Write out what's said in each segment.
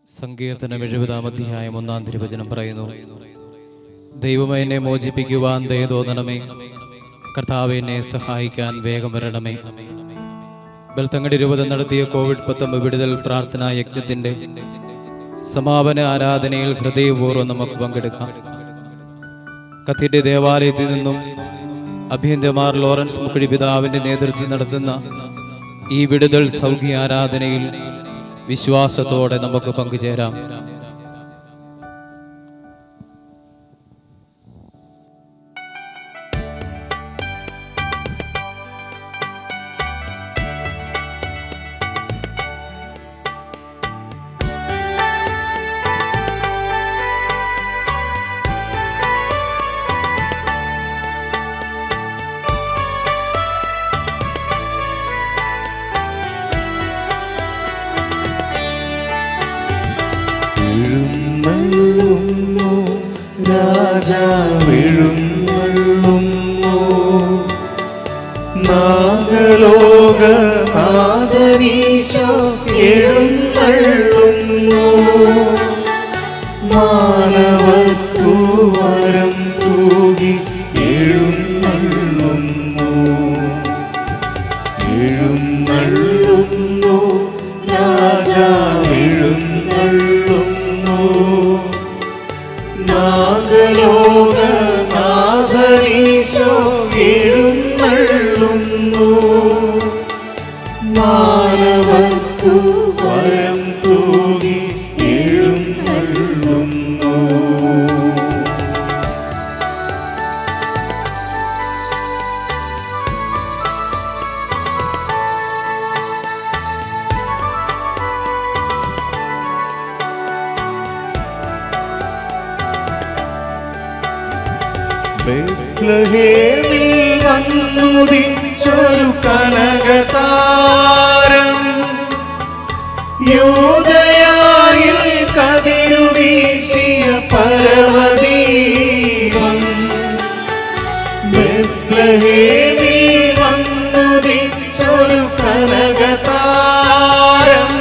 സങ്കീർത്തനം എഴുപതാം അധ്യായം ഒന്നാം തിരുവചനം പറയുന്നു ദൈവമേ എന്നെ മോചിപ്പിക്കുവാൻ ദയ തോന്നണമേ കർത്താവ് എന്നെ സഹായിക്കാൻ വേഗം വരണമേ ബൽത്തങ്ങടി രൂപത നടത്തിയ കോവിഡ് പത്തൊമ്പത് വിടുതൽ പ്രാർത്ഥനാ യജ്ഞത്തിന്റെ സമാപന ആരാധനയിൽ ഹൃദയപൂർവ്വം നമുക്ക് പങ്കെടുക്കാം കത്തീഡ്രൽ ദേവാലയത്തിൽ നിന്നും അഭ്യന്തമാർ ലോറൻസ് മുക്കുഴി പിതാവിന്റെ നേതൃത്വത്തിൽ നടത്തുന്ന ഈ വിടുതൽ സൗഖ്യ ആരാധനയിൽ വിശ്വാസത്തോടെ നമുക്ക് പങ്കുചേരാം എഴുന്നള്ളുന്നു രാജാവെഴുന്നള്ളുന്നു നാഗലോക നാദനീശോ എഴുന്നള്ളുന്നു മാനവർക്കു വരം തൂകി എഴുന്നള്ളുന്നു എഴുന്നള്ളുന്നു രാജാവെഴുന്നള്ളുന്നു നാഗലോക നാഗരീശോ എഴുന്നള്ളുന്നു മാനവർക്കു വരം തൂകി എഴുന്നള്ളുന്നു ബെത്ലഹേമിൽ വന്നുദിച്ചൊരു കനകതാരം യൂദയായിൽ കതിരുവീശിയ പരവദീപം ബെത്ലഹേമിൽ വന്നുദിച്ചൊരു കനകതാരം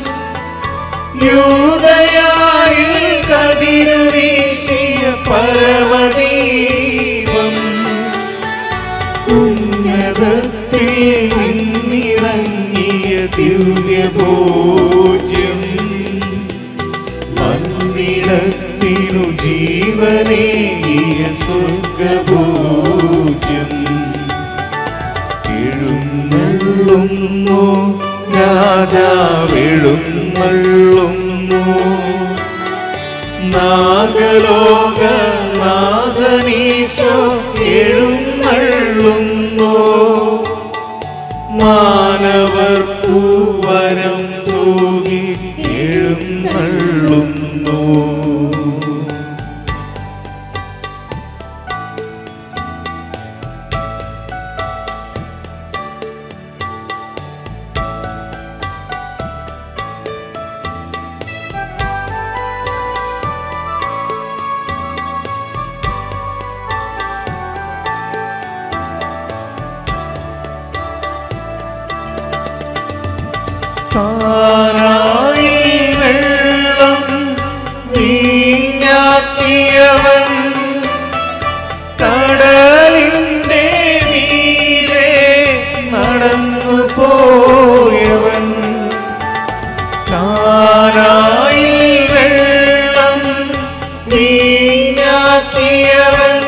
യൂദയായിൽ കതിരുവീശിയ പരമദീപം ഉന്നതത്തിൽ നിന്നിറങ്ങിയ ദിവ്യഭോജ്യം മണ്ണിടത്തിനു ജീവനേകിയ സ്വർഗഭോജ്യം എഴുന്നള്ളുന്നു രാജാവെഴുന്നള്ളുന്നു നാഗലോക നാഥനീശോ എഴുന്നള്ളുന്നു മാനവർക്കു വരം തൂകി എഴുന്നള്ളുന്നു താരായി വെള്ളം വീഞ്ഞാക്കിയവൻ കടലിന്റെ മീരെ നടന്നു പോയവൻ താരായി വെള്ളം വീഞ്ഞാക്കിയവൻ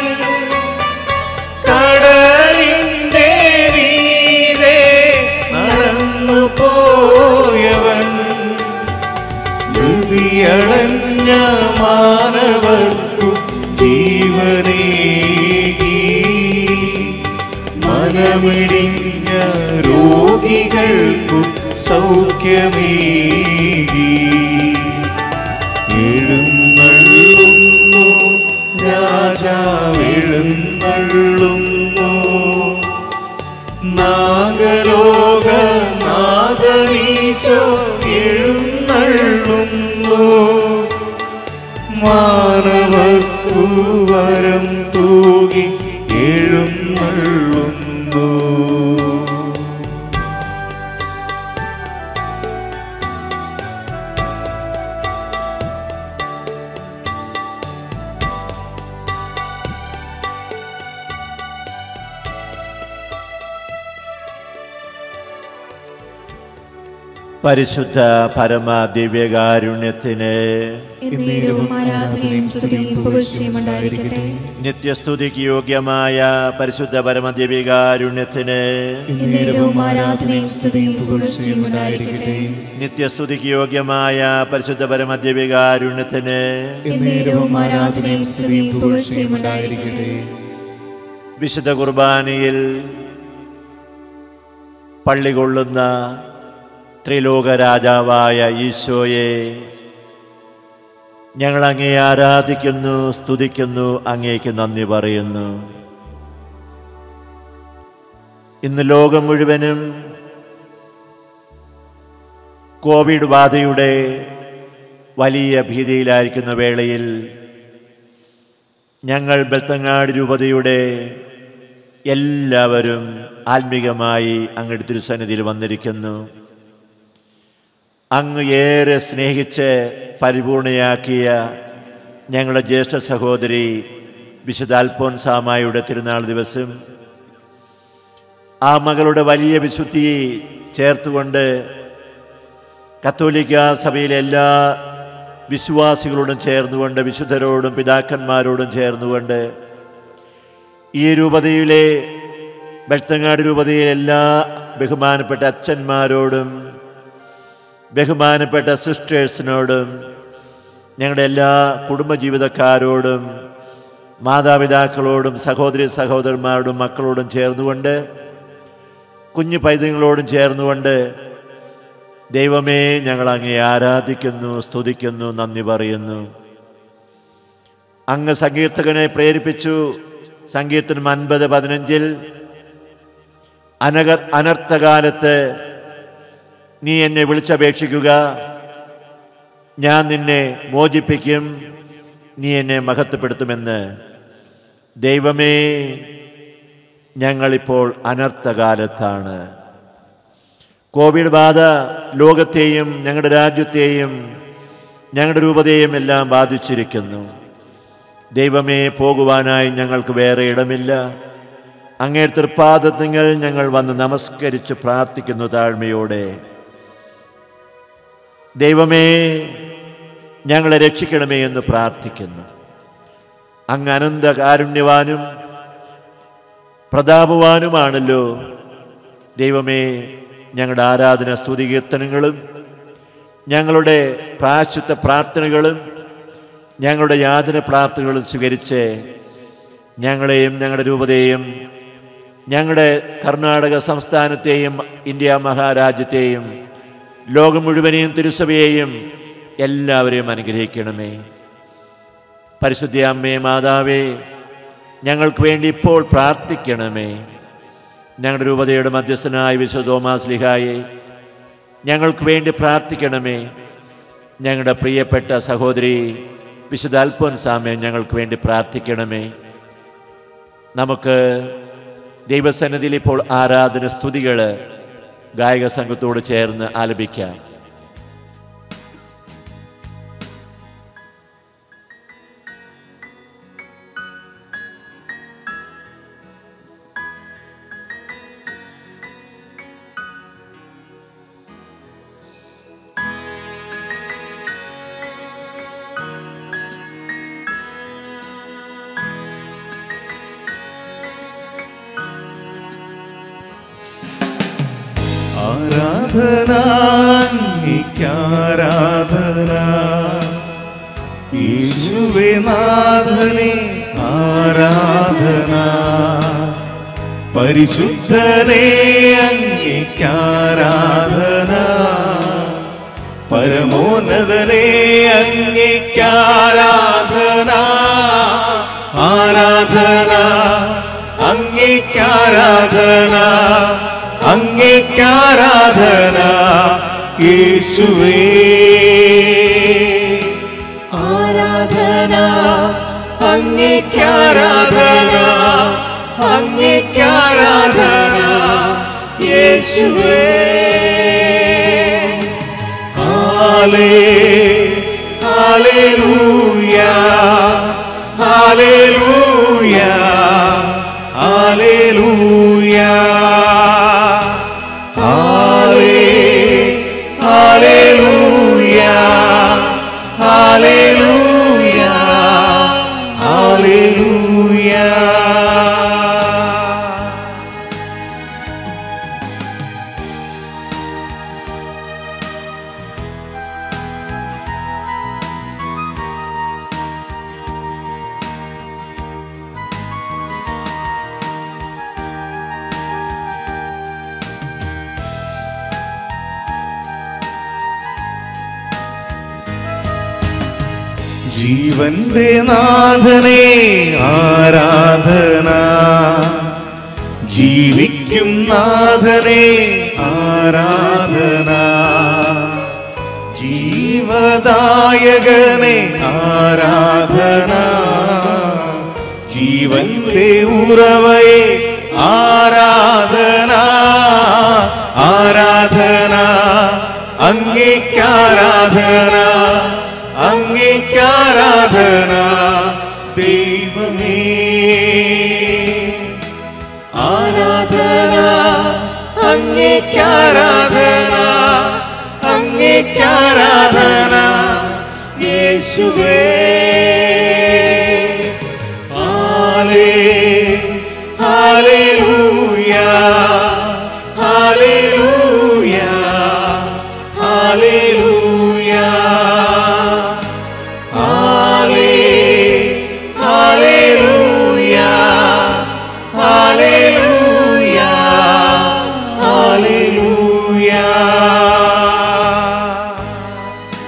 കടലിന്റെ മീരെ നടന്നു പോയവൻ ഹൃതിയടഞ്ഞ മാനവർക്കു ജീവനേകി മനമിടിഞ്ഞ രോഗികൾക്കു സൗഖ്യമേകി എഴുന്നള്ളുന്നു രാജാവെഴുന്നള്ളുന്നു നാഗരോഗ നാഗരീശോ എഴുന്നള്ളുന്നു മാനവർക്കു വരം തൂകി എഴുന്നള്ളുന്നു പരിശുദ്ധ പരമ ദിവ്യകാരുണ്യത്തിന് എന്നേരവും ആരാധനയും സ്തുതിയും പുകഴ്ചയും ഉണ്ടായിരിക്കട്ടെ നിത്യസ്തുതിക്ക് യോഗ്യമായ പരിശുദ്ധ പരമ ദിവ്യകാരുണ്യത്തിന് എന്നേരവും ആരാധനയും സ്തുതിയും പുകഴ്ചയും ഉണ്ടായിരിക്കട്ടെ നിത്യസ്തുതിക്ക് യോഗ്യമായ പരിശുദ്ധ പരമ ദിവ്യകാരുണ്യത്തിന് എന്നേരവും ആരാധനയും സ്തുതിയും പുകഴ്ചയും ഉണ്ടായിരിക്കട്ടെ വിശുദ്ധ കുർബാനയിൽ പള്ളി കൊള്ളുന്ന ത്രിലോക രാജാവായ ഈശോയെ ഞങ്ങൾ അങ്ങേ ആരാധിക്കുന്നു സ്തുതിക്കുന്നു അങ്ങേക്ക് നന്ദി പറയുന്നു ഇന്ന് ലോകം മുഴുവനും കോവിഡ് ബാധയുടെ വലിയ ഭീതിയിലായിരിക്കുന്ന വേളയിൽ ഞങ്ങൾ ബെൽത്തങ്ങാട് രൂപതയുടെ എല്ലാവരും ആത്മീകമായി അങ്ങയുടെ തിരുസന്നിധിയിൽ വന്നിരിക്കുന്നു അങ്ങ് ഏറെ സ്നേഹിച്ച് പരിപൂർണയാക്കിയ ഞങ്ങളുടെ ജ്യേഷ്ഠ സഹോദരി വിശുദ്ധ അൽഫോൻസാമായുടെ തിരുനാൾ ദിവസം ആ മകളുടെ വലിയ വിശുദ്ധി ചേർത്തുകൊണ്ട് കത്തോലിക്ക സഭയിലെ എല്ലാ വിശ്വാസികളോടും ചേർന്നുകൊണ്ട് വിശുദ്ധരോടും പിതാക്കന്മാരോടും ചേർന്നുകൊണ്ട് ഈ രൂപതയിലെ വെട്ടങ്ങാട് രൂപതയിലെ എല്ലാ ബഹുമാനപ്പെട്ട അച്ഛന്മാരോടും ബഹുമാനപ്പെട്ട സിസ്റ്റേഴ്സിനോടും ഞങ്ങളുടെ എല്ലാ കുടുംബജീവിതക്കാരോടും മാതാപിതാക്കളോടും സഹോദരി സഹോദരന്മാരോടും മക്കളോടും ചേർന്നുകൊണ്ട് കുഞ്ഞു പൈതങ്ങളോടും ചേർന്നുകൊണ്ട് ദൈവമേ ഞങ്ങൾ അങ്ങേ ആരാധിക്കുന്നു സ്തുതിക്കുന്നു നന്ദി പറയുന്നു അങ്ങ് സങ്കീർത്തകനെ പ്രേരിപ്പിച്ചു സങ്കീർത്തനം അൻപത് പതിനഞ്ചിൽ അനഗ അനർത്ഥകാലത്ത് നീ എന്നെ വിളിച്ചപേക്ഷിക്കുക ഞാൻ നിന്നെ മോചിപ്പിക്കും നീ എന്നെ മഹത്വപ്പെടുത്തുമെന്ന് ദൈവമേ ഞങ്ങളിപ്പോൾ അനർത്ഥകാലത്താണ് കോവിഡ് ബാധ ലോകത്തെയും ഞങ്ങളുടെ രാജ്യത്തെയും ഞങ്ങളുടെ രൂപതയെയും എല്ലാം ബാധിച്ചിരിക്കുന്നു ദൈവമേ പോകുവാനായി ഞങ്ങൾക്ക് വേറെ ഇടമില്ല അങ്ങേ തൃപ്പാദങ്ങൾ ഞങ്ങൾ വന്ന് നമസ്കരിച്ച് പ്രാർത്ഥിക്കുന്നു താഴ്മയോടെ ദൈവമേ ഞങ്ങളെ രക്ഷിക്കണമേ എന്ന് പ്രാർത്ഥിക്കുന്നു അങ്ങ് അനന്ത കാരുണ്യവാനും പ്രതാപവാനുമാണല്ലോ ദൈവമേ ഞങ്ങളുടെ ആരാധന സ്തുതി കീർത്തനങ്ങളും ഞങ്ങളുടെ പ്രാശുദ്ധ പ്രാർത്ഥനകളും ഞങ്ങളുടെ യാതന പ്രാർത്ഥനകളും സ്വീകരിച്ച് ഞങ്ങളെയും ഞങ്ങളുടെ രൂപതയെയും ഞങ്ങളുടെ കർണാടക സംസ്ഥാനത്തെയും ഇന്ത്യ മഹാരാജ്യത്തെയും ലോകം മുഴുവനെയും തിരുസഭയെയും എല്ലാവരെയും അനുഗ്രഹിക്കണമേ പരിശുദ്ധ അമ്മേ മാതാവേ ഞങ്ങൾക്ക് വേണ്ടി ഇപ്പോൾ പ്രാർത്ഥിക്കണമേ ഞങ്ങളുടെ രൂപതയുടെ മധ്യസ്ഥനായ വിശുദ്ധ തോമാസ് ലിഹായെ ഞങ്ങൾക്ക് വേണ്ടി പ്രാർത്ഥിക്കണമേ ഞങ്ങളുടെ പ്രിയപ്പെട്ട സഹോദരി വിശുദ്ധ അൽഫോൻസാമെ ഞങ്ങൾക്ക് വേണ്ടി പ്രാർത്ഥിക്കണമേ നമുക്ക് ദൈവസന്നിധിയിൽ ഇപ്പോൾ ആരാധന സ്തുതികൾ ഗായക സംഘത്തോട് ചേർന്ന് ആലപിക്കാം ആരാധന അങ്ങേക്കാരാധന യേശുവേ നാഥനെ ആരാധന പരിശുദ്ധനെ അങ്ങേക്കാരാധന പരമോന്നതനെ അങ്ങേക്കാരാധന ആരാധന അങ്ങേക്കാരാധന അങ്ങേക്കാരാധന യേശുവേ ആരാധന അങ്ങേക്കാരാധന അങ്ങേക്കാരാധന യേശുവേ ഹാലേ ഹാലേലൂയ ഹാലേലൂയ ഹാലേലൂയ ഹാലേ ജീവന്റെ നാഥനെ ആരാധന ജീവിക്കും നാഥനെ ആരാധന ജീവദായകനെ ആരാധന ജീവന്റെ ഉറവയെ ആരാധന ആരാധന അങ്ങേക്കാരാധന അങ്ങേക്കാരാധന ദൈവമേ ആരാധന അങ്ങേക്കാരാധന അങ്ങേക്കാരാധന യേശുവേ ഹാലേ ഹാലേലൂയ ഹാലേലൂയ ഹാലേലൂയ ഹാലേ ഹാലേലൂയ ഹാലേലൂയ ഹാലേലൂയ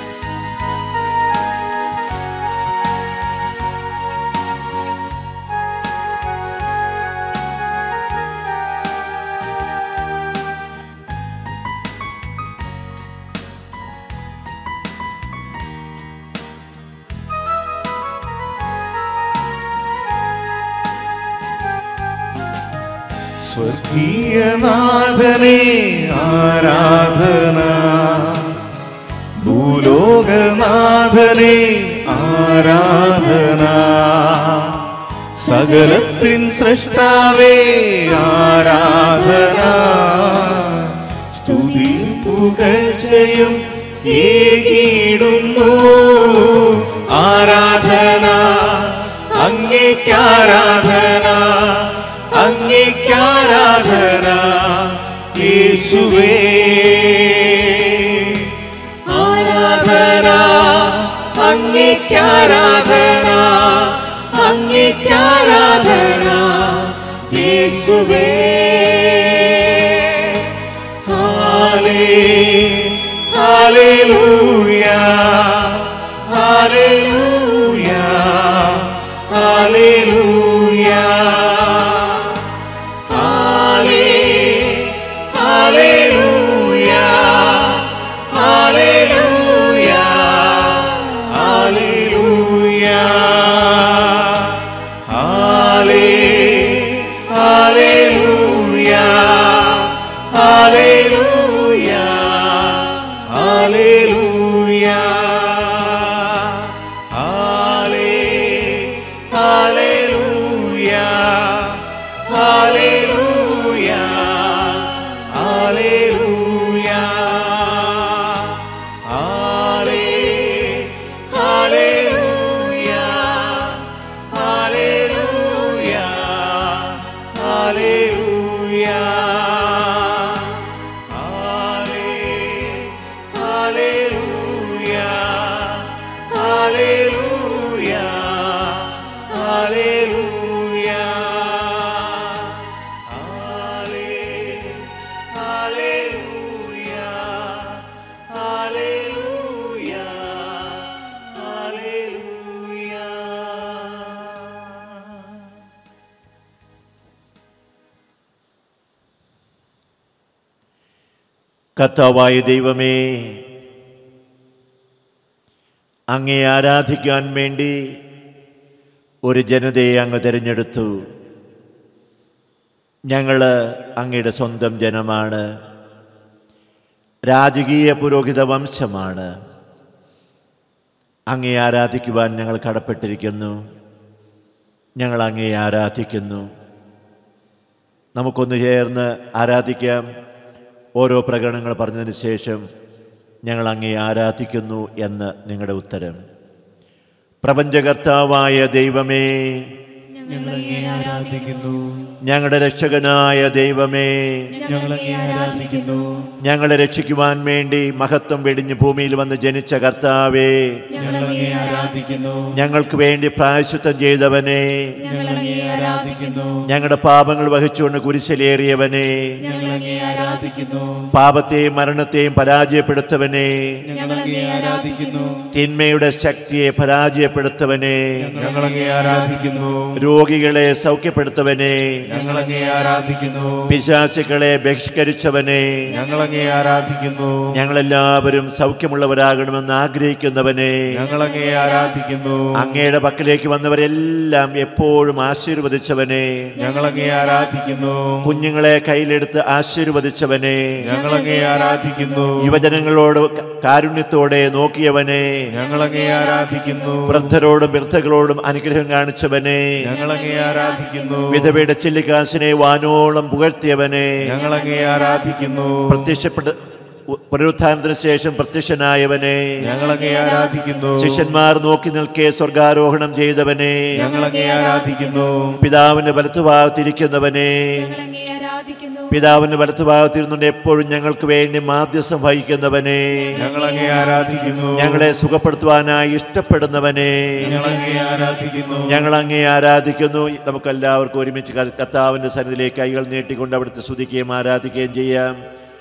സ്വർഗീയനാഥനെ ആരാധന ഭൂലോകനാഥനെ ആരാധന സകലത്തിൻ സൃഷ്ടാവേ ആരാധന സ്തുതി പുകഴ്ചയും ഏകിടുന്നു ആരാധന അങ്ങേക്കാരാധന അങ്ങേക്കാരാധന യേശുവേ ആരാധന അങ്ങേക്കാരാധന അങ്ങേക്കാരാധന യേശുവേ ഹാലേ ഹാലേലൂയ ഹാലേലൂയ ഹാലേലൂയ ഹാലേ ഹാലേലൂയ ഹാലേലൂയ ഹാലേലൂയ ഹാലേ ഹാലേലൂയ ഹാലേലൂയ ഹാലേലൂയ ഹാലേ ഹാലേലൂയ ഹാലേലൂയ ഹാലേലൂയ ഹാലേ ഹാലേലൂയ ഹാലേലൂയ ഹാലേലൂയ ഹാലേ ഹാലേലൂയ ഹാലേലൂയ ഹാലേലൂയ ഹാലേ ഹാലേലൂയ ഹാലേലൂയ ഹാലേലൂയ കർത്താവായ ദൈവമേ അങ്ങേ ആരാധിക്കാൻ വേണ്ടി ഒരു ജനതയെ അങ്ങ് തിരഞ്ഞെടുത്തു ഞങ്ങൾ അങ്ങയുടെ സ്വന്തം ജനമാണ് രാജകീയ പുരോഹിത വംശമാണ് അങ്ങേ ആരാധിക്കുവാൻ ഞങ്ങൾ കടപ്പെട്ടിരിക്കുന്നു ഞങ്ങൾ അങ്ങേ ആരാധിക്കുന്നു നമുക്കൊന്ന് ചേർന്ന് ആരാധിക്കാം ഓരോ പ്രകടനങ്ങൾ പറഞ്ഞതിന് ശേഷം ഞങ്ങൾ അങ്ങേ ആരാധിക്കുന്നു എന്ന് നിങ്ങളുടെ ഉത്തരം പ്രപഞ്ചകർത്താവായ ദൈവമേ ഞങ്ങൾ അങ്ങേ ആരാധിക്കുന്നു ഞങ്ങളുടെ രക്ഷകനായ ദൈവമേ ഞങ്ങൾ അങ്ങേ ആരാധിക്കുന്നു ഞങ്ങളെ രക്ഷിക്കുവാൻ വേണ്ടി മഹത്വം വെടിഞ്ഞ് ഭൂമിയിൽ വന്ന് ജനിച്ച കർത്താവേ ഞങ്ങൾ അങ്ങേ ആരാധിക്കുന്നു ഞങ്ങൾക്ക് വേണ്ടി പ്രായശ്ചിത്തം ചെയ്തവനെ ഞങ്ങൾ അങ്ങേ ആരാധിക്കുന്നു ഞങ്ങളുടെ പാപങ്ങൾ വഹിച്ചുകൊണ്ട് കുരിശിലേറിയവനെ ഞങ്ങൾ അങ്ങേ ആരാധിക്കുന്നു പാപത്തെയും മരണത്തെയും പരാജയപ്പെടുത്തവനെ ഞങ്ങൾ അങ്ങേ ആരാധിക്കുന്നു തിന്മയുടെ ശക്തിയെ പരാജയപ്പെടുത്തവനെ ഞങ്ങൾ അങ്ങേ ആരാധിക്കുന്നു രോഗികളെ സൗഖ്യപ്പെടുത്തവനെ ഞങ്ങൾ അങ്ങേ ആരാധിക്കുന്നു പിശാചുക്കളെ ബഹിഷ്കരിച്ചവനെ ഞങ്ങൾ അങ്ങേ ആരാധിക്കുന്നു ഞങ്ങളെല്ലാവരും സൗഖ്യമുള്ളവരാകണമെന്ന് ആഗ്രഹിക്കുന്നവനെ ഞങ്ങൾ അങ്ങേ ആരാധിക്കുന്നു അങ്ങയുടെ പക്കലേക്ക് വന്നവരെല്ലാം എപ്പോഴും ആശീർവദിച്ചവനെ ഞങ്ങൾ അങ്ങേ ആരാധിക്കുന്നു കുഞ്ഞുങ്ങളെ കയ്യിലെടുത്ത് ആശീർവദിച്ചവനെ ഞങ്ങൾ അങ്ങേ ആരാധിക്കുന്നു യുവജനങ്ങളോട് ക- കാരുണ്യത്തോടെ നോക്കിയവനെ ഞങ്ങൾ അങ്ങേ ആരാധിക്കുന്നു വൃദ്ധരോടും വൃദ്ധകളോടും അനുഗ്രഹം കാണിച്ചവനെ ഞങ്ങൾ അങ്ങേ ആരാധിക്കുന്നു വിധവയുടെ ചില്ലിക്കാശിനെ വാനോളം പുകഴ്ത്തിയവനെ ഞങ്ങൾ അങ്ങേ ആരാധിക്കുന്നു പ്രത്യക്ഷപ്പെട്ട് ഉ- പുനരുത്ഥാനത്തിന് ശേഷം പ്രത്യക്ഷനായവനെ ഞങ്ങൾ അങ്ങേ ആരാധിക്കുന്നു ശിഷ്യന്മാർ നോക്കി നിൽക്കെ സ്വർഗാരോഹണം ചെയ്തവനെ ഞങ്ങൾ അങ്ങേ ആരാധിക്കുന്നു പിതാവിന്റെ വലത്തുഭാഗത്തിരിക്കുന്നവനെ ഞങ്ങളങ്ങേ ആരാധിക്കുന്നു പിതാവിന്റെ വലത്തുഭാഗത്തിരുന്നുകൊണ്ട് എപ്പോഴും ഞങ്ങൾക്ക് വേണ്ടി മാധ്യസ്ഥം വഹിക്കുന്നവനെ ഞങ്ങൾ അങ്ങേ ആരാധിക്കുന്നു ഞങ്ങളെ സുഖപ്പെടുത്തുവാനായി ഇഷ്ടപ്പെടുന്നവനെ ഞങ്ങൾ അങ്ങേ ആരാധിക്കുന്നു ഞങ്ങൾ അങ്ങേ ആരാധിക്കുന്നു നമുക്ക് എല്ലാവർക്കും ഒരുമിച്ച് കർ- കർത്താവിന്റെ സന്നിധിയിലേക്ക് കൈകൾ നീട്ടിക്കൊണ്ട് അവിടുത്തെ സ്തുതിക്കുകയും ആരാധിക്കുകയും ചെയ്യാം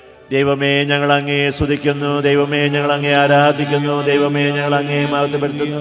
ദൈവമേ ഞങ്ങൾ അങ്ങേ സ്തുതിക്കുന്നു ദൈവമേ ഞങ്ങൾ അങ്ങേ ആരാധിക്കുന്നു ദൈവമേ ഞങ്ങൾ അങ്ങേ മഹത്വപ്പെടുത്തുന്നു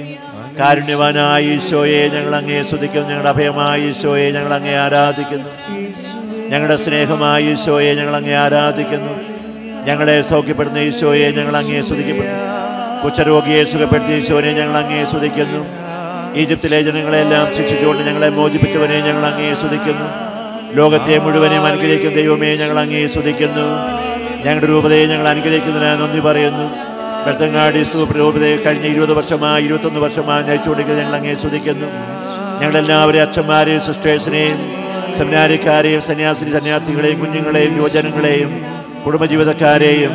കാരുണ്യവാനായ ഈശോയെ ഞങ്ങൾ അങ്ങേ സ്തുതിക്കുന്നു ഞങ്ങളുടെ അഭയമായ ഈശോയെ ഞങ്ങൾ അങ്ങേ ആരാധിക്കുന്നു ഞങ്ങളുടെ സ്നേഹമായ ഈശോയെ ഞങ്ങൾ അങ്ങേ ആരാധിക്കുന്നു ഞങ്ങളെ സൗഖ്യപ്പെടുന്ന ഈശോയെ ഞങ്ങൾ അങ്ങേ സ്തുതിക്കപ്പെടുന്നു കുഷ്ഠരോഗിയെ സുഖപ്പെടുത്തിയ ഈശോനെ ഞങ്ങൾ അങ്ങേ സ്തുതിക്കുന്നു ഈജിപ്തിലെ ജനങ്ങളെല്ലാം ശിക്ഷിച്ചുകൊണ്ട് ഞങ്ങളെ മോചിപ്പിച്ചവനെ ഞങ്ങൾ അങ്ങേ സ്തുതിക്കുന്നു ലോകത്തെ മുഴുവനും അനുഗ്രഹിക്കുന്ന ദൈവമേ ഞങ്ങൾ അങ്ങേ സ്തുതിക്കുന്നു ഞങ്ങളുടെ രൂപതയെ ഞങ്ങൾ അനുഗ്രഹിക്കുന്നതിനായി നന്ദി പറയുന്നു വെള്ളങ്ങാടി രൂപതയെ കഴിഞ്ഞ ഇരുപത് വർഷമായി ഇരുപത്തൊന്ന് വർഷമായി നയിച്ചുകൊണ്ടിരിക്കുന്നത് ഞങ്ങൾ അങ്ങേ സ്തുതിക്കുന്നു ഞങ്ങളെല്ലാവരെയും അച്ഛന്മാരെയും സിസ്റ്റേഴ്സിനെയും സെമിനാരിക്കാരെയും സന്യാസിനി സന്യാർത്ഥികളെയും കുഞ്ഞുങ്ങളെയും യുവജനങ്ങളെയും കുടുംബജീവിതക്കാരെയും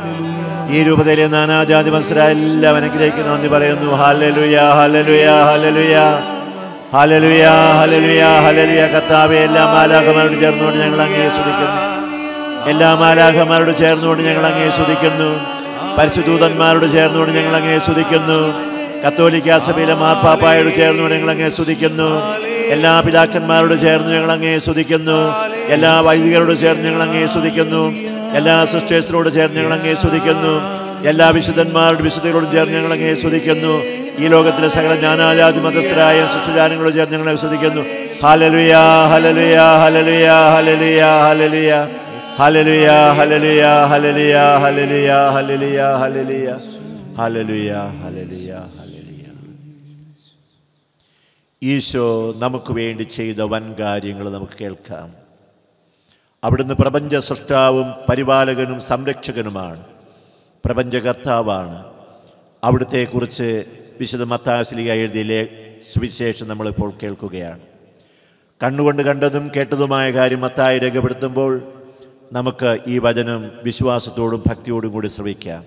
ഈ രൂപതയിലെ നാനാജാതി മത്സര എല്ലാം അനുഗ്രഹിക്കുന്ന നന്ദി പറയുന്നു ഹാലലുയ ഹാലലുയ ഹാലലുയ ഹാലലുയ ഹാലലുയ ഹാലലുയ കർത്താവെ എല്ലാ മാലാഖമാരോട് ചേർന്നുകൊണ്ട് ഞങ്ങൾ അങ്ങേ സ്തുതിക്കുന്നു എല്ലാ മാലാഖമാരോട് ചേർന്നുകൊണ്ട് ഞങ്ങൾ അങ്ങേ സ്തുതിക്കുന്നു പരിശുദ്ധൂതന്മാരോട് ചേർന്നുകൊണ്ട് ഞങ്ങൾ അങ്ങേ സ്തുതിക്കുന്നു കത്തോലിക്ക സഭയിലെ മാർപ്പാപ്പായോട് ചേർന്നുകൊണ്ട് ഞങ്ങൾ അങ്ങേ സ്തുതിക്കുന്നു എല്ലാ പിതാക്കന്മാരോട് ചേർന്ന് ഞങ്ങൾ അങ്ങേ സ്തുതിക്കുന്നു എല്ലാ വൈദികരോട് ചേർന്ന് ഞങ്ങൾ അങ്ങേ സ്തുതിക്കുന്നു എല്ലാ സിസ്റ്റേഴ്സിനോട് ചേർന്ന് ഞങ്ങൾ അങ്ങേ സ്തുതിക്കുന്നു എല്ലാ വിശുദ്ധന്മാരുടെ വിശുദ്ധികളോടും ചേർന്ന് ഞങ്ങൾ അങ്ങേ സ്തുതിക്കുന്നു ഈ ലോകത്തിലെ സകല ജ്ഞാനാജാതി മതസ്ഥരായ സൃഷ്ടിജാനങ്ങളോട് ചേർന്ന് ഞങ്ങളെ സ്തുതിക്കുന്നു ഹലലുയ ഹലലുയ ഹലലുയ ഹലലുയ ഹലലുയ ഹലലുയ ഹലലുയ ഹലലുയ ഹലലുയ ഹലലുയ ഹലലുയ ഹലലുയ ഹലലുയ ഹലലുയ ഈശോ നമുക്ക് വേണ്ടി ചെയ്ത വൻ കാര്യങ്ങൾ നമുക്ക് കേൾക്കാം അവിടുന്ന് പ്രപഞ്ച സൃഷ്ടാവും പരിപാലകനും സംരക്ഷകനുമാണ് പ്രപഞ്ചകർത്താവാണ് അവിടുത്തെക്കുറിച്ച് വിശുദ്ധ മത്താശ്ലിക എഴുതിയിലെ സുവിശേഷം നമ്മളിപ്പോൾ കേൾക്കുകയാണ് കണ്ണുകൊണ്ട് കണ്ടതും കേട്ടതുമായ കാര്യം മത്തായി രേഖപ്പെടുത്തുമ്പോൾ നമുക്ക് ഈ വചനം വിശ്വാസത്തോടും ഭക്തിയോടും കൂടി ശ്രവിക്കാം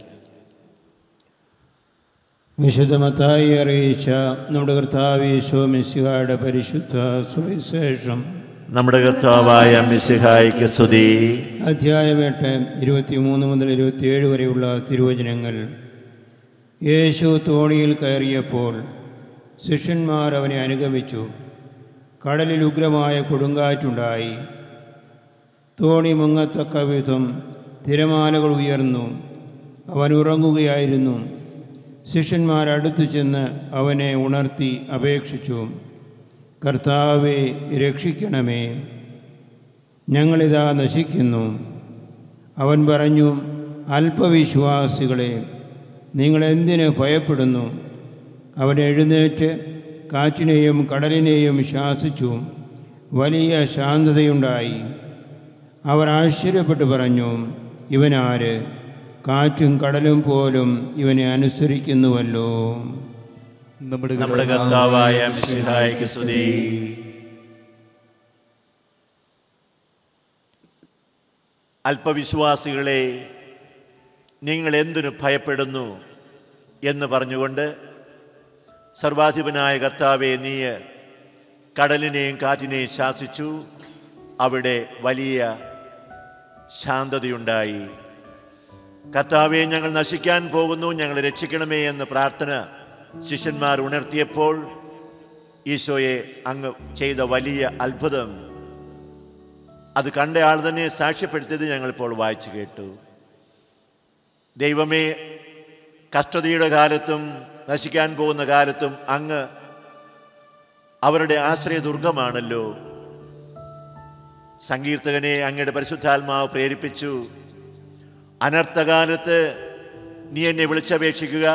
വിശുദ്ധമത്തായി അറിയിച്ച നമ്മുടെ കർത്താവ് യേശു മിശിഹായുടെ പരിശുദ്ധ സുവിശേഷം നമ്മുടെ കർത്താവായ മിസിഹായിക്ക് സ്തുതി അധ്യായം എട്ട് ഇരുപത്തിമൂന്ന് മുതൽ ഇരുപത്തിയേഴ് വരെയുള്ള തിരുവചനങ്ങൾ യേശു തോണിയിൽ കയറിയപ്പോൾ ശിഷ്യന്മാർ അവനെ അനുഗമിച്ചു കടലിൽ ഉഗ്രമായ കൊടുങ്കാറ്റുണ്ടായി തോണി മുങ്ങത്തക്ക വിധം തിരമാലകൾ ഉയർന്നു അവൻ ഉറങ്ങുകയായിരുന്നു ശിഷ്യന്മാർ അടുത്തു ചെന്ന് അവനെ ഉണർത്തി അപേക്ഷിച്ചു കർത്താവെ രക്ഷിക്കണമേ ഞങ്ങളിതാ നശിക്കുന്നു അവൻ പറഞ്ഞു അല്പവിശ്വാസികളെ നിങ്ങൾ എന്തിന് ഭയപ്പെടുന്നു അവൻ എഴുന്നേറ്റ് കാറ്റിനെയും കടലിനെയും ശാസിച്ചു വലിയ ശാന്തതയുണ്ടായി അവർ ആശ്ചര്യപ്പെട്ടു പറഞ്ഞു ഇവനാര് കാറ്റും കടലും പോലും ഇവനെ അനുസരിക്കുന്നുവല്ലോ നമ്മുടെ നമ്മുടെ കർത്താവായ മിസിഹായിക്ക് സ്തുതി അല്പവിശ്വാസികളെ നിങ്ങൾ എന്തിനു ഭയപ്പെടുന്നു എന്ന് പറഞ്ഞുകൊണ്ട് സർവാധിപനായ കർത്താവെ നീ കടലിനെയും കാറ്റിനെയും ശാസിച്ചു അവിടെ വലിയ ശാന്തതയുണ്ടായി കർത്താവെ ഞങ്ങൾ നശിക്കാൻ പോകുന്നു ഞങ്ങളെ രക്ഷിക്കണമേ എന്ന് പ്രാർത്ഥന ശിഷ്യന്മാർ ഉണർത്തിയപ്പോൾ ഈശോയെ അങ്ങ് ചെയ്ത വലിയ അത്ഭുതം അത് കണ്ട ആൾ തന്നെ സാക്ഷ്യപ്പെടുത്തിയത് ഞങ്ങളിപ്പോൾ വായിച്ചു കേട്ടു ദൈവമേ കഷ്ടതയുടെ കാലത്തും നശിക്കാൻ പോകുന്ന കാലത്തും അങ്ങ് അവരുടെ ആശ്രയദുർഗമാണല്ലോ സങ്കീർത്തകനെ അങ്ങയുടെ പരിശുദ്ധാത്മാവ് പ്രേരിപ്പിച്ചു അനർത്ഥകാലത്ത് നീ എന്നെ വിളിച്ചപേക്ഷിക്കുക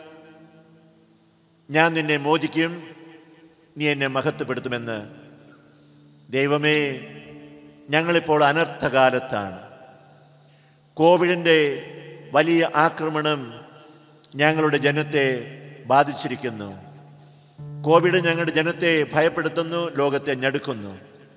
ഞാൻ നിന്നെ മോചിക്കും നീ എന്നെ മഹത്വപ്പെടുത്തുമെന്ന് ദൈവമേ ഞങ്ങളിപ്പോൾ അനർത്ഥകാലത്താണ് കോവിഡിൻ്റെ വലിയ ആക്രമണം ഞങ്ങളുടെ ജനത്തെ ബാധിച്ചിരിക്കുന്നു കോവിഡ് ഞങ്ങളുടെ ജനത്തെ ഭയപ്പെടുത്തുന്നു ലോകത്തെ ഞെടുക്കുന്നു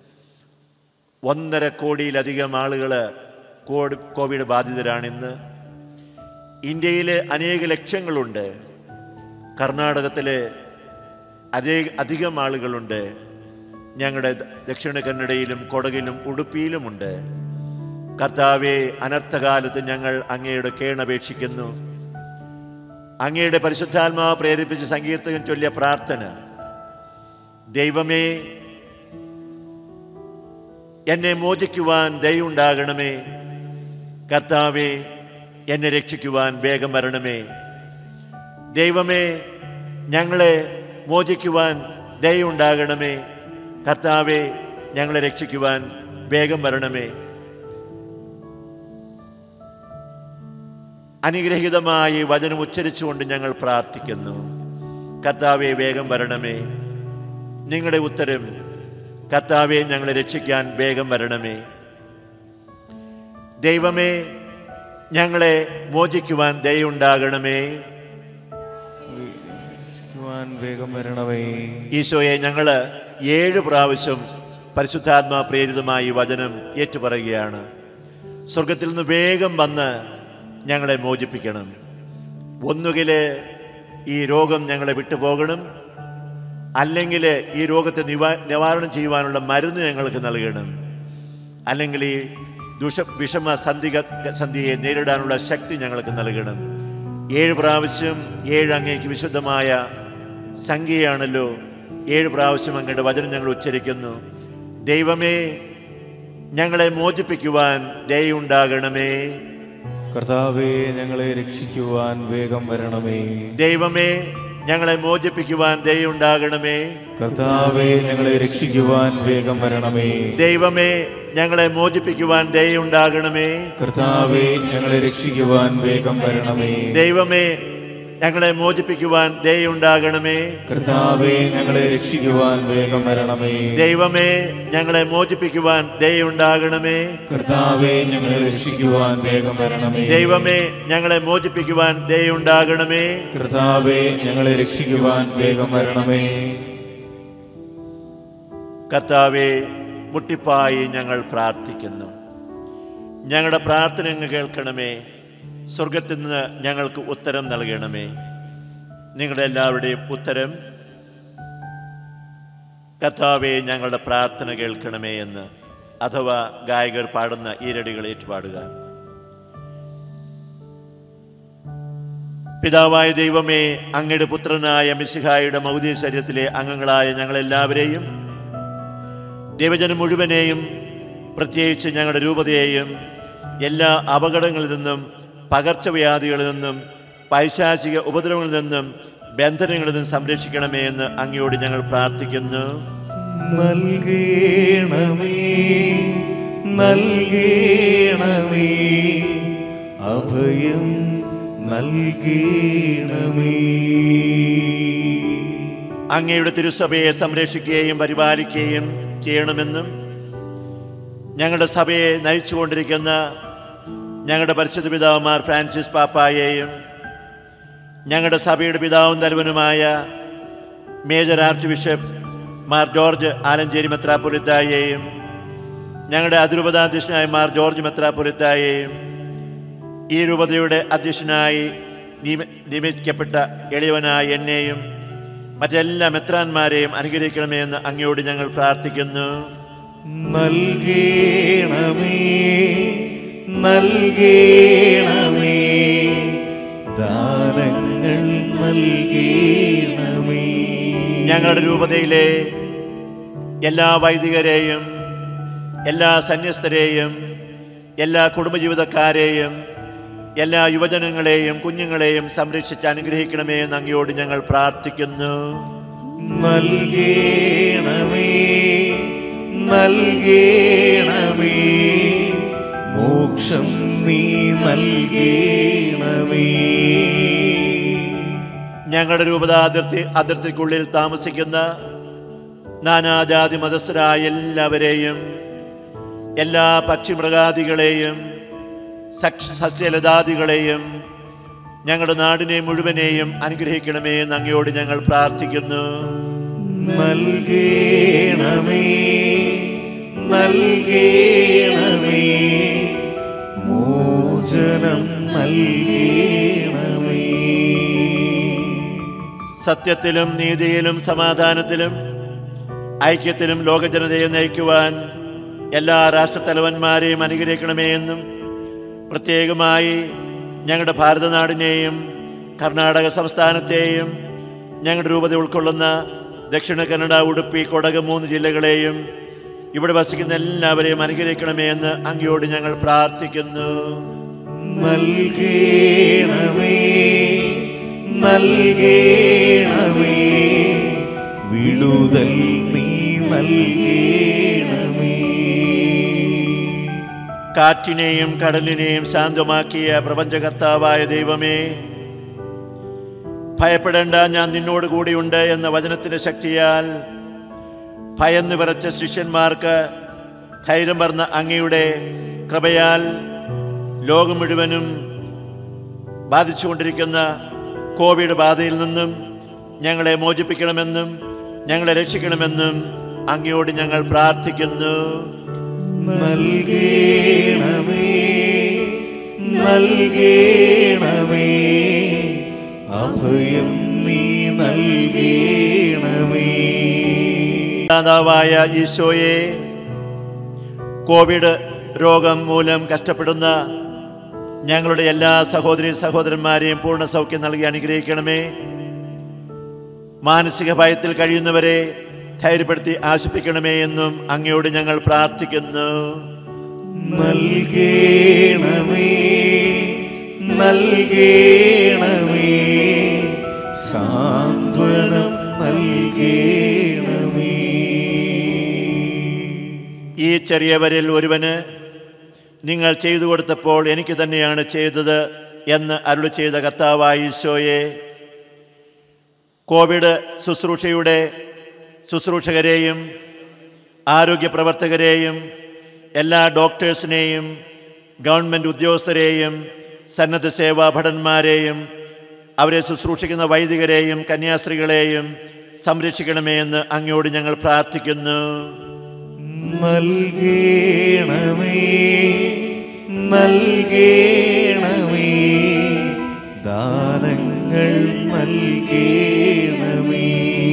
ഒന്നര കോടിയിലധികം ആളുകൾ കോഡ് കോവിഡ് ബാധിതരാണിന്ന് ഇന്ത്യയിൽ അനേക ലക്ഷങ്ങളുണ്ട് കർണാടകത്തിൽ അതേ അധികം ആളുകളുണ്ട് ഞങ്ങളുടെ ദക്ഷിണ കന്നഡയിലും കൊടകിലും ഉടുപ്പിയിലുമുണ്ട് കർത്താവെ അനർത്ഥകാലത്ത് ഞങ്ങൾ അങ്ങയുടെ കേണപേക്ഷിക്കുന്നു അങ്ങയുടെ പരിശുദ്ധാത്മാവ് പ്രേരിപ്പിച്ച് സങ്കീർത്തകൻ ചൊല്ലിയ പ്രാർത്ഥന ദൈവമേ എന്നെ മോചിക്കുവാൻ ദയുണ്ടാകണമേ കർത്താവെ എന്നെ രക്ഷിക്കുവാൻ വേഗം വരണമേ ദൈവമേ ഞങ്ങളെ മോചിക്കുവാൻ ദയുണ്ടാകണമേ കർത്താവെ ഞങ്ങളെ രക്ഷിക്കുവാൻ വേഗം വരണമേ അനുഗ്രഹീതമായി വചനം ഉച്ചരിച്ചുകൊണ്ട് ഞങ്ങൾ പ്രാർത്ഥിക്കുന്നു കർത്താവെ വേഗം വരണമേ നിങ്ങളുടെ ഉത്തരം കർത്താവെ ഞങ്ങളെ രക്ഷിക്കാൻ വേഗം വരണമേ ദൈവമേ ഞങ്ങളെ മോചിക്കുവാൻ ദയുണ്ടാകണമേ രക്ഷിക്കുവാൻ വേഗം വരണമേ ഈശോയെ ഞങ്ങൾ ഏഴ് പ്രാവശ്യം പരിശുദ്ധാത്മാ പ്രേരിതമായി ഈ വചനം ഏറ്റുപറയുകയാണ് സ്വർഗത്തിൽ നിന്ന് വേഗം വന്ന് ഞങ്ങളെ മോചിപ്പിക്കണം ഒന്നുകിൽ ഈ രോഗം ഞങ്ങളെ വിട്ടുപോകണം അല്ലെങ്കിൽ ഈ രോഗത്തെ നിവാ നിവാരണം ചെയ്യുവാനുള്ള മരുന്ന് ഞങ്ങൾക്ക് നൽകണം അല്ലെങ്കിൽ ഈ ദുഷ വിഷമ സന്ധിക സന്ധിയെ നേരിടാനുള്ള ശക്തി ഞങ്ങൾക്ക് നൽകണം ഏഴ് പ്രാവശ്യം ഏഴ് അങ്ങേക്ക് വിശുദ്ധമായ സംഖ്യയാണല്ലോ ഏഴ് പ്രാവശ്യം അങ്ങയുടെ വചനം ഞങ്ങൾ ഉച്ചരിക്കുന്നു ദൈവമേ ഞങ്ങളെ മോചിപ്പിക്കുവാൻ ദയുണ്ടാകണമേ കർത്താവെ ഞങ്ങളെ രക്ഷിക്കുവാൻ വേഗം വരണമേ ദൈവമേ ഞങ്ങളെ മോചിപ്പിക്കുവാൻ ദയുണ്ടാകണമേ കർത്താവെ ഞങ്ങളെ രക്ഷിക്കുവാൻ വേഗം വരണമേ ദൈവമേ ഞങ്ങളെ മോചിപ്പിക്കുവാൻ ദയുണ്ടാകണമേ കർത്താവെ ഞങ്ങളെ രക്ഷിക്കുവാൻ വേഗം വരണമേ ദൈവമേ ഞങ്ങളെ മോചിപ്പിക്കുവാൻ ദയുണ്ടാകണമേ കർത്താവെ ഞങ്ങളെ രക്ഷിക്കുവാൻ വേഗം വരണമേ ദൈവമേ ഞങ്ങളെ മോചിപ്പിക്കുവാൻ ദയുണ്ടാകണമേ കർത്താവെ ഞങ്ങളെ രക്ഷിക്കുവാൻ വേഗം വരണമേ ദൈവമേ ഞങ്ങളെ മോചിപ്പിക്കുവാൻ ദയുണ്ടാകണമേ കർത്താവെ ഞങ്ങളെ രക്ഷിക്കുവാൻ വേഗം വരണമേ കർത്താവെ മുട്ടിപ്പായി ഞങ്ങൾ പ്രാർത്ഥിക്കുന്നു ഞങ്ങളുടെ പ്രാർത്ഥന അങ്ങ് കേൾക്കണമേ സ്വർഗത്തിൽ നിന്ന് ഞങ്ങൾക്ക് ഉത്തരം നൽകണമേ നിങ്ങളുടെ എല്ലാവരുടെയും ഉത്തരം കർത്താവെ ഞങ്ങളുടെ പ്രാർത്ഥന കേൾക്കണമേ എന്ന് അഥവാ ഗായകർ പാടുന്ന ഈരടികൾ ഏറ്റുപാടുക പിതാവായ ദൈവമേ അങ്ങയുടെ പുത്രനായ മിശിഹായുടെ മൗദീയ ശരീരത്തിലെ അംഗങ്ങളായ ഞങ്ങളെല്ലാവരെയും ദൈവജനം മുഴുവനെയും പ്രത്യേകിച്ച് ഞങ്ങളുടെ രൂപതയെയും എല്ലാ അപകടങ്ങളിൽ നിന്നും പകർച്ചവ്യാധികളിൽ നിന്നും പൈശാചിക ഉപദ്രവങ്ങളിൽ നിന്നും ബന്ധനങ്ങളിൽ നിന്നും സംരക്ഷിക്കണമേ എന്ന് അങ്ങയോട് ഞങ്ങൾ പ്രാർത്ഥിക്കുന്നു നൽകേണമേ നൽകേണമേ അഭയം നൽകേണമേ അങ്ങയുടെ തിരുസഭയെ സംരക്ഷിക്കുകയും പരിപാലിക്കുകയും ചെയ്യണമെന്നും ഞങ്ങളുടെ സഭയെ നയിച്ചുകൊണ്ടിരിക്കുന്ന ഞങ്ങളുടെ പരിശുദ്ധ പിതാവുമാർ ഫ്രാൻസിസ് പാപ്പായെയും ഞങ്ങളുടെ സഭയുടെ പിതാവും തലവനുമായ മേജർ ആർച്ച് ബിഷപ്പ് മാർ ജോർജ് ആലഞ്ചേരി മെത്രാപൊലിത്തായെയും ഞങ്ങളുടെ അതിരൂപതാധ്യക്ഷനായ മാർ ജോർജ് മെത്രാപൊലിത്തായെയും ഈ രൂപതയുടെ അധ്യക്ഷനായി നിയമ- നിയമിക്കപ്പെട്ട എളിയവനായ എന്നെയും മറ്റെല്ലാ മെത്രാന്മാരെയും അനുഗ്രഹിക്കണമേ എന്ന് അങ്ങയോട് ഞങ്ങൾ പ്രാർത്ഥിക്കുന്നു നൽകേണമേ നൽകേണമേ ദാനങ്ങൾ നൽകേണമേ ഞങ്ങളുടെ രൂപതയിലെ എല്ലാ വൈദികരെയും എല്ലാ സന്യസ്തരെയും എല്ലാ കുടുംബജീവിതക്കാരെയും എല്ലാ യുവജനങ്ങളെയും കുഞ്ഞുങ്ങളെയും സംരക്ഷിച്ച് അനുഗ്രഹിക്കണമേ എന്ന് അങ്ങയോട് ഞങ്ങൾ പ്രാർത്ഥിക്കുന്നു നൽകേണമേ നൽകേണമേ മോക്ഷം നീ നൽകേണമേ ഞങ്ങളുടെ രൂപത അതിർത്തി അതിർത്തിക്കുള്ളിൽ താമസിക്കുന്ന നാനാജാതി മതസ്ഥരായ എല്ലാവരെയും എല്ലാ പക്ഷിമൃഗാദികളെയും സക്ഷ- സസ്യലതാദികളെയും ഞങ്ങളുടെ നാടിനെ മുഴുവനെയും അനുഗ്രഹിക്കണമേ എന്ന് അങ്ങയോട് ഞങ്ങൾ പ്രാർത്ഥിക്കുന്നു നൽകേണമേ നൽകേണമേ മോചനം നൽകേണമേ സത്യത്തിലും നീതിയിലും സമാധാനത്തിലും ഐക്യത്തിലും ലോകജനതയെ നയിക്കുവാൻ എല്ലാ രാഷ്ട്രത്തലവന്മാരെയും അനുഗ്രഹിക്കണമേ എന്നും പ്രത്യേകമായി ഞങ്ങളുടെ ഭാരതനാടിനെയും കർണാടക സംസ്ഥാനത്തെയും ഞങ്ങളുടെ രൂപത ഉൾക്കൊള്ളുന്ന ദക്ഷിണ കന്നഡ ഉടുപ്പി കൊടക് മൂന്ന് ജില്ലകളെയും ഇവിടെ വസിക്കുന്ന എല്ലാവരെയും അനുഗ്രഹിക്കണമേ എന്ന് അങ്ങയോട് ഞങ്ങൾ പ്രാർത്ഥിക്കുന്നു നൽകേണമേ നൽകേണമേ വിടുതൽ നീ നൽകേണമേ കാറ്റിനെയും കടലിനെയും ശാന്തമാക്കിയ പ്രപഞ്ചകർത്താവായ ദൈവമേ ഭയപ്പെടേണ്ട ഞാൻ നിന്നോട് കൂടിയുണ്ട് എന്ന വചനത്തിന്റെ ശക്തിയാൽ ഭയന്നു വിറച്ച ശിഷ്യന്മാർക്ക് ധൈര്യം പറഞ്ഞ അങ്ങയുടെ കൃപയാൽ ലോകം മുഴുവനും ബാധിച്ചുകൊണ്ടിരിക്കുന്ന കോവിഡ് ബാധയിൽ നിന്നും ഞങ്ങളെ മോചിപ്പിക്കണമെന്നും ഞങ്ങളെ രക്ഷിക്കണമെന്നും അങ്ങയോട് ഞങ്ങൾ പ്രാർത്ഥിക്കുന്നു നൽകേണമേ നൽകേണമേ അഭയം നീ നൽകേണമേ ദാതാവായ ഈശോയെ കോവിഡ് രോഗം മൂലം കഷ്ടപ്പെടുന്ന ഞങ്ങളുടെ എല്ലാ സഹോദരി സഹോദരന്മാരെയും പൂർണ്ണ സൗഖ്യം നൽകി അനുഗ്രഹിക്കണമേ മാനസിക ഭയത്തിൽ കഴിയുന്നവരെ ധൈര്യപ്പെടുത്തി ആശിപ്പിക്കണമേ എന്നും അങ്ങയോട് ഞങ്ങൾ പ്രാർത്ഥിക്കുന്നു നൽകേണമേ നൽകേണമേ സാന്ത്വനം നൽകേണമേ ഈ ചെറിയവരിൽ ഒരുവന് നിങ്ങൾ ചെയ്തു കൊടുത്തപ്പോൾ എനിക്ക് തന്നെയാണ് ചെയ്തത് എന്ന് അരുളി ചെയ്ത കർത്താവായ ഈശോയെ കോവിഡ് ശുശ്രൂഷയുടെ ശുശ്രൂഷകരെയും ആരോഗ്യ പ്രവർത്തകരെയും എല്ലാ ഡോക്ടേഴ്സിനെയും ഗവൺമെൻറ് ഉദ്യോഗസ്ഥരെയും സന്നദ്ധ സേവാ ഭടന്മാരെയും അവരെ ശുശ്രൂഷിക്കുന്ന വൈദികരെയും കന്യാസ്ത്രീകളെയും സംരക്ഷിക്കണമേ എന്ന് അങ്ങയോട് ഞങ്ങൾ പ്രാർത്ഥിക്കുന്നു നൽകേണമേ നൽകേണമേ ദാനങ്ങൾ നൽകേണമേ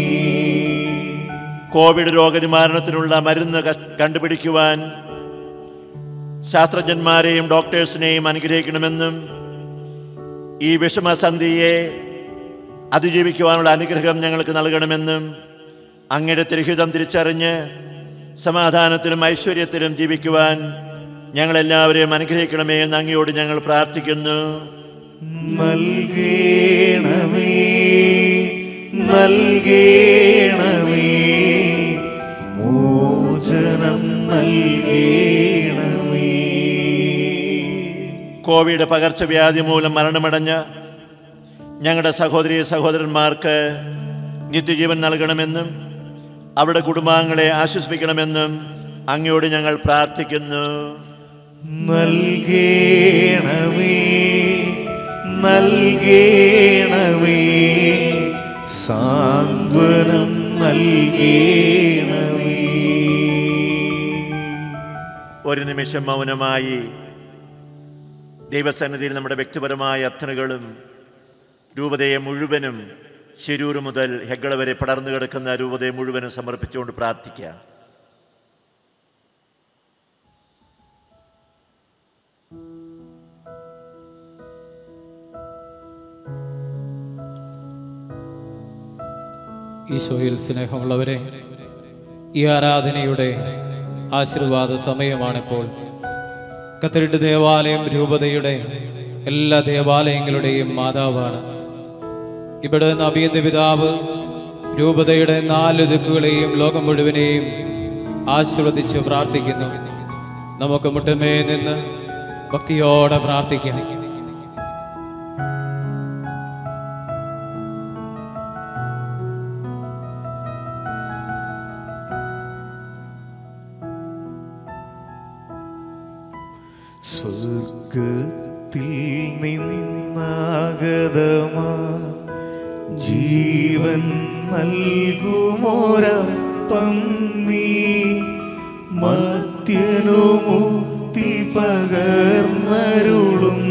കോവിഡ് രോഗനിവാരണത്തിനുള്ള മരുന്ന് കസ്- കണ്ടുപിടിക്കുവാൻ ശാസ്ത്രജ്ഞന്മാരെയും ഡോക്ടേഴ്സിനെയും അനുഗ്രഹിക്കണമെന്നും ഈ വിഷമസന്ധിയെ അതിജീവിക്കുവാനുള്ള അനുഗ്രഹം ഞങ്ങൾക്ക് നൽകണമെന്നും അങ്ങയുടെ തിരുഹിതം തിരിച്ചറിഞ്ഞ് സമാധാനത്തിലും ഐശ്വര്യത്തിലും ജീവിക്കുവാൻ ഞങ്ങളെല്ലാവരെയും അനുഗ്രഹിക്കണമേ എന്ന് അങ്ങയോട് ഞങ്ങൾ പ്രാർത്ഥിക്കുന്നു നൽകേണമേ നൽകേണമേ മോചനം നൽകേണമേ കോവിഡ് പകർച്ചവ്യാധി മൂലം മരണമടഞ്ഞ ഞങ്ങളുടെ സഹോദരി സഹോദരന്മാർക്ക് നിത്യജീവൻ നൽകണമെന്നും അവരുടെ കുടുംബാംഗങ്ങളെ ആശ്വസിപ്പിക്കണമെന്നും അങ്ങയോട് ഞങ്ങൾ പ്രാർത്ഥിക്കുന്നു നൽകേണമേ നൽകേണമേ സാന്ത്വനം നൽകേണമേ ഒരു നിമിഷം മൗനമായി ദൈവസന്നിധിയിൽ നമ്മുടെ വ്യക്തിപരമായ അർത്ഥനകളും രൂപതയെ മുഴുവനും ശിരൂർ മുതൽ ഹെഗ്കള വരെ പടർന്നു കിടക്കുന്ന രൂപതയെ മുഴുവനും സമർപ്പിച്ചുകൊണ്ട് പ്രാർത്ഥിക്കാം ഈശോയിൽ സ്നേഹമുള്ളവരെ ഈ ആരാധനയുടെ ആശീർവാദ സമയമാണിപ്പോൾ കത്തരിട്ട് ദേവാലയം രൂപതയുടെ എല്ലാ ദേവാലയങ്ങളുടെയും മാതാവാണ് ഇവിടെ നബീന്ദ പിതാവ് രൂപതയുടെ നാല് ദിക്കുകളെയും ലോകം മുഴുവനെയും ആശീർവദിച്ച് പ്രാർത്ഥിക്കുന്നു നമുക്ക് മുട്ടുമേ നിന്ന് ഭക്തിയോടെ പ്രാർത്ഥിക്കാം സ്വർഗത്തിൽ നിന്നാഗതമാ ജീവൻ നൽകുമോരപ്പം നീ മർത്യനു മുക്തി പകർന്നരുളും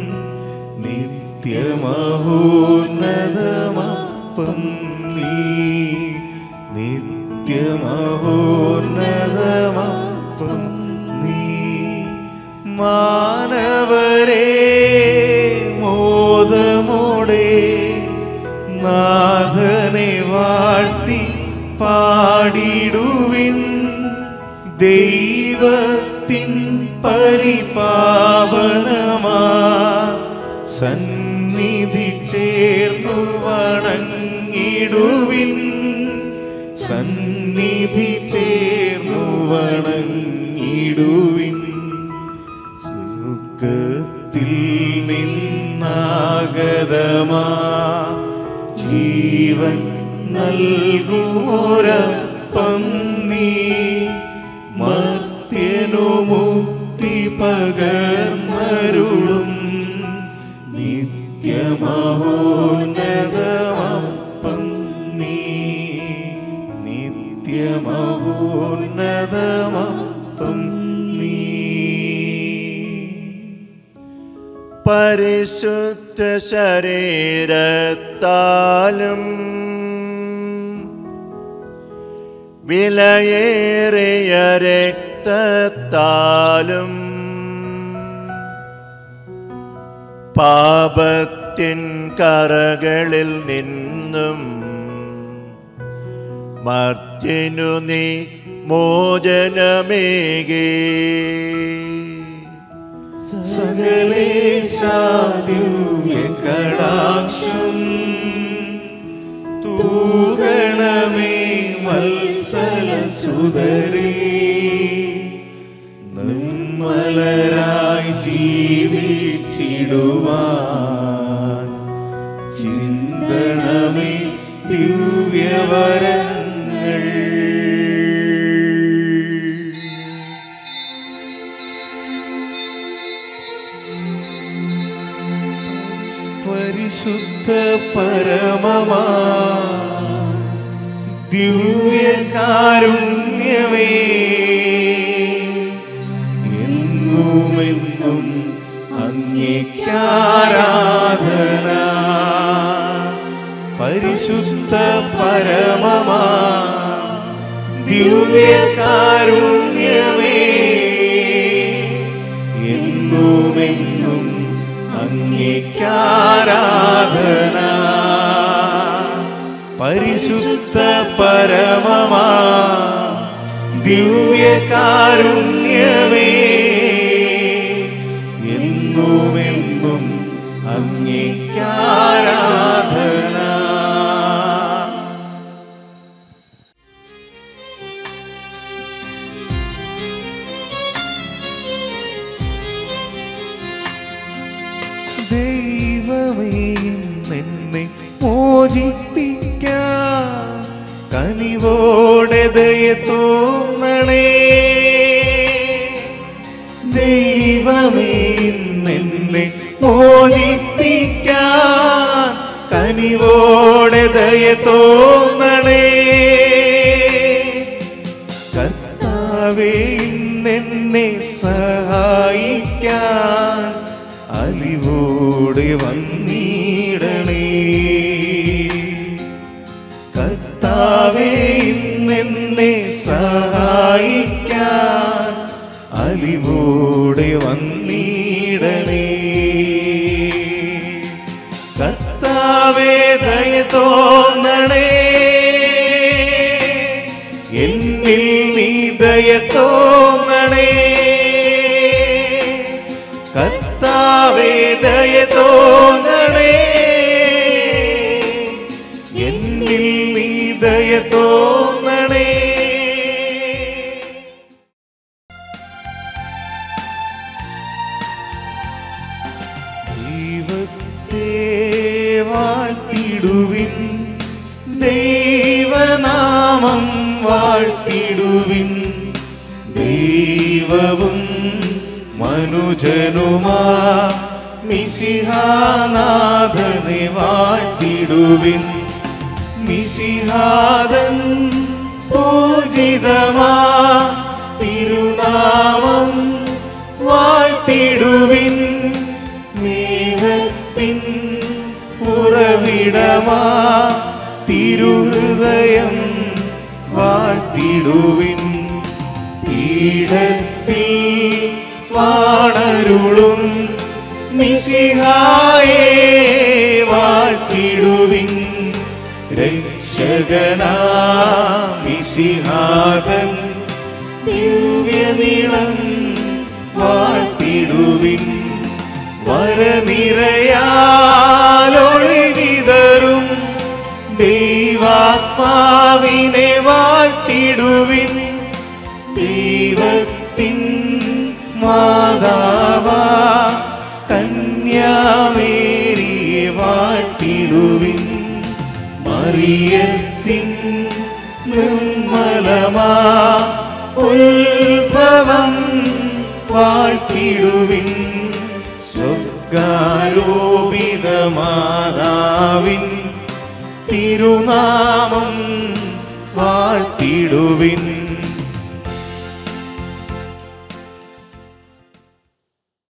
നിത്യമഹോന്നതമപ്പം നീ നിത്യമഹോന്നതമപ്പം നീ മാനവരെ മോദമോടെ നാഥനെ വാഴ്ത്തി പാടിടുവിൻ ദൈവത്തിൻ പരിപാവനമാ സന്നിധി ചേർന്നു വണങ്ങിടുവിൻ സന്നിധി ചേർന്നു വണങ്ങിടുവിൻ സ്വർഗത്തിൽ നിന്നാഗതമാ ജീവൻ നൽകുമോരപ്പം നീ മർത്യനു മുക്തി പകർന്നരുളും നിത്യമഹോന്നതമപ്പം നീ നിത്യമഹോന്നതമപ്പം നീ പരിശുദ്ധ ശരീരത്താലും വിലയേറിയ രക്തത്താലും പാപത്തിൻ കറകളിൽ നിന്നും മർത്തിനു നീ മോചനമേകേ സകലേശാദ്യൂയകടാക്ഷം തൂകണമേ വത്സല സുതരേ നിർമ്മലരായി ജീവിച്ചിടുവാൻ ചിന്തണമേ ദിവ്യവരങ്ങൾ പരിശുദ്ധ പരമമാ ദിവ്യകാരുണ്യമേ എന്നുമെന്നും അങ്ങേക്കാരാധന പരിശുദ്ധ പരമമാ ദിവ്യകാരുണ്യമേ എന്നുമെന്നും അങ്ങേക്കാരാധന പരിശുദ്ധ പരമമാ ദിവ്യകാരുണ്യമേ എന്നുമെന്നും അങ്ങേക്കാരാധന ദൈവമേ എന്നെ മോചിപ്പിക്കാൻ കനിവോടെ ദയ തോന്നണേ ദൈവമേ എന്നെ മോചിപ്പിക്കാൻ കനിവോടെ ദയ തോന്നണേ കർത്താവേ ഇന്നെന്നെ സഹായിക്കാൻ അലിവോടെ വന്നിടണേ കർത്താവേ ഇന്നെന്നെ സഹായിക്കാൻ അലിവോടെ വന്നിടണേ കർത്താവേ ദയ തോന്നണേ എന്നിൽ നീ ദയ തോന്നണേ കർത്താവേ ദയ തോന്നണേ എന്നിൽ നീ ദയ തോന്നണേ ദൈവത്തെ വാഴ്ത്തിടുവിൻ ദൈവനാമം വാഴ്ത്തിടുവിൻ ദൈവവും മനുജനുമാ മിശിഹാനാഥനെ വാഴ്ത്തിടുവിൻ മിശിഹാദൻ പൂജിതമാ തിരുനാമം വാഴ്ത്തിടുവിൻ സ്നേഹത്തിൻ ഉറവിടമാ തിരുഹൃദയം വാഴ്ത്തിടുവിൻ പീഠത്തിൽ വാണരുളും മിസിഹായേ വാഴ്ത്തിടുവിൻ രക്ഷകനാ മിസിഹാതൻ ദിവ്യനിളം വാഴ്ത്തിടുവിൻ വരനിരയാലൊളി വിതറും ദൈവാത്മാവിനെ വാഴ്ത്തിടുവിൻ ദൈവത്തിൻ മാതാവാ കന്യാമേരിയെ വാഴ്ത്തിടുവിൻ മറിയത്തിൻ നിർമ്മലമാ ഉത്ഭവം വാഴ്ത്തിടുവിൻ സ്വർഗാരോപിത മാതാവിൻ തിരുനാമം